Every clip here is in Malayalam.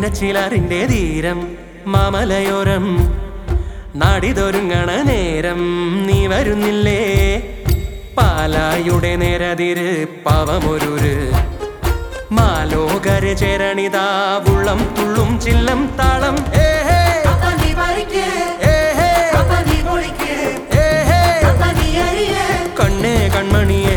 മീനച്ചിലാറിന്റെ തീരം മാമലയോരം നാടിതൊരുങ്ങണ നേരം നീ വരുന്നില്ലേ പാലായുടെ നേരതിര് പവമൊരുര് മാലോകര് ചേരണിതാ ഉള്ളം തുള്ളും ചില്ലം താളം ഏഹേ അപ്പ നീ പറിക്ക് ഏഹേ അപ്പ നീ പൊളിക്ക് ഏഹേ അപ്പ നീ അരിയ് കണ്ണേ കൺമണിയേ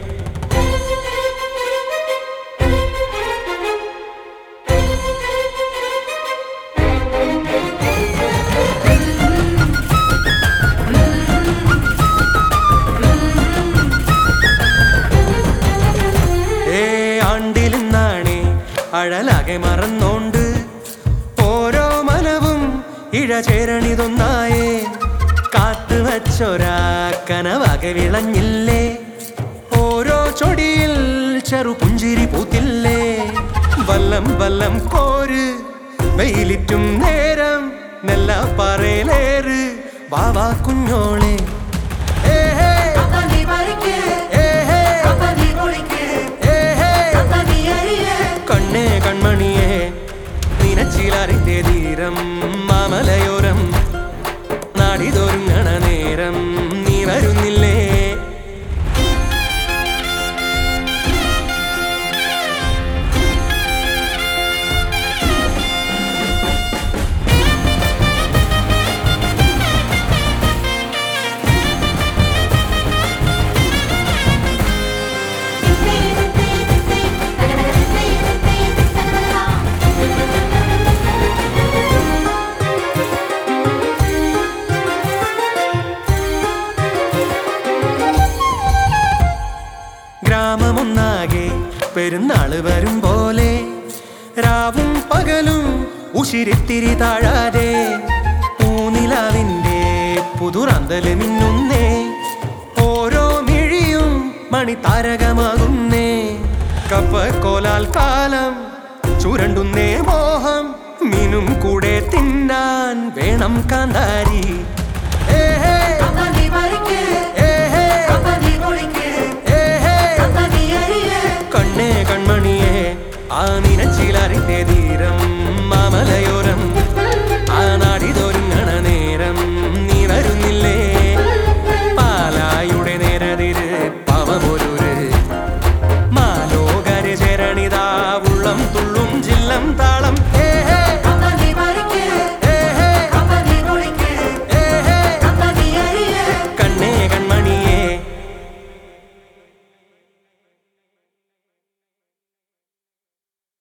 ഏ ആണ്ടിലിന്നാണേ അഴലാകെ മറന്നോണ്ട് ഓരോ മനവും ഇഴ ചേരണിതൊന്നായേ കാത്തു വച്ചൊരാ കനവകെ വിളഞ്ഞില്ലേ ഓരോ ചൊടിയിൽ ചെറു പുഞ്ചിരി പൂത്തില്ലേ വല്ലം വല്ലം കോര് വെയിലിറ്റും നേരം നെല്ല പറയലേറ് വാവാ കുഞ്ഞോളെ ഏഹേ അപ്പ നീ പറിക്ക് ഏഹേ അപ്പ നീ പൊളിക്ക് ഏഹേ അപ്പ നീ അരിയ് കണ്ണേ കൺമണിയേ നിനച്ചിലാറിന്റെ തീരം മാമലയോരം നാടിതൊരുങ്ങണ നേരം നീ വരുന്നില്ലേ ഗ്രാമമൊന്നാകെ പെരുന്നാള് വരും പോലെ രാവും പകലും ഉശിരിത്തിരി താഴാതെ പൂനിലാവിന്റെ പുതുറന്തല് മിന്നുന്നേ ഓരോ മിഴിയും മണിതാരകമാകുന്നേ കപ്പക്കോലാൽ കാലം ചുരണ്ടുന്നേ മോഹം മീനും കൂടെ തിന്നാൻ വേണം കാന്താരി ഏഹേ അപ്പ നീ പറിക്ക് ഏഹേ അപ്പ നീ പൊളിക്ക് ഏഹേ അപ്പ നീ അരിയ് കണ്ണേ കൺമണിയേ ആ നിനച്ചിലറിന്റെ തീരം